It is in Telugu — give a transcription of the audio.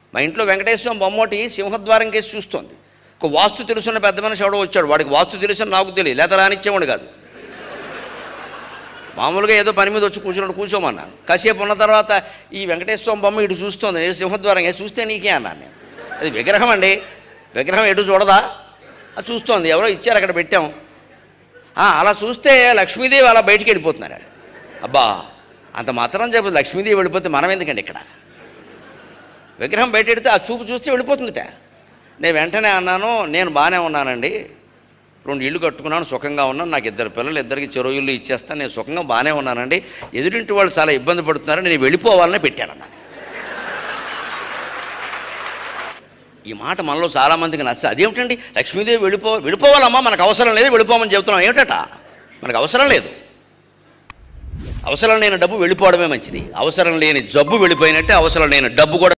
మా ఇంట్లో వెంకటేశ్వరం బొమ్మోటి సింహద్వారం కేసి చూస్తోంది ఒక వాస్తు తెలుసున్న పెద్ద మనిషి ఎవడో వచ్చాడు వాడికి వాస్తు తెలుసు నాకు తెలియదు లేత రానిచ్చేవాడు కాదు మామూలుగా ఏదో పని మీద వచ్చి కూర్చున్నాడు కూర్చోమన్నాను కాసేపు ఉన్న తర్వాత ఈ వెంకటేశ్వర బొమ్మ ఇటు చూస్తోంది నేను సింహద్వారం ఏ చూస్తే నీకే అన్నాను నేను అది విగ్రహం అండి విగ్రహం ఎటు చూడదా అది చూస్తోంది ఎవరో ఇచ్చారు అక్కడ పెట్టాం ఆ, అలా చూస్తే లక్ష్మీదేవి అలా బయటికి వెళ్ళిపోతున్నారు ఆడ. అబ్బా అంత మాత్రం చెప్పదు లక్ష్మీదేవి వెళ్ళిపోతే మనం ఎందుకండి ఇక్కడ విగ్రహం బయట పెడితే ఆ చూపు చూస్తే వెళ్ళిపోతుందిట నేను వెంటనే అన్నాను నేను బాగానే ఉన్నానండి రెండు ఇల్లు కట్టుకున్నాను సుఖంగా ఉన్నాను నాకు ఇద్దరు పిల్లలు ఇద్దరికి చెరువు ఇల్లు ఇచ్చేస్తాను నేను సుఖంగా బాగానే ఉన్నానండి ఎదురింటి వాళ్ళు చాలా ఇబ్బంది పడుతున్నారు నేను వెళ్ళిపోవాలని పెట్టానన్నా ఈ మాట మనలో చాలామందికి నచ్చ అదేమిటండి లక్ష్మీదేవి వెళ్ళిపో వెళ్ళిపోవాలమ్మా మనకు అవసరం లేదు వెళ్ళిపోమని చెప్తున్నాం ఏమిటట మనకు అవసరం లేదు అవసరం లేని డబ్బు వెళ్ళిపోవడమే మంచిది అవసరం లేని జబ్బు వెళ్ళిపోయినట్టే అవసరం లేని డబ్బు కూడా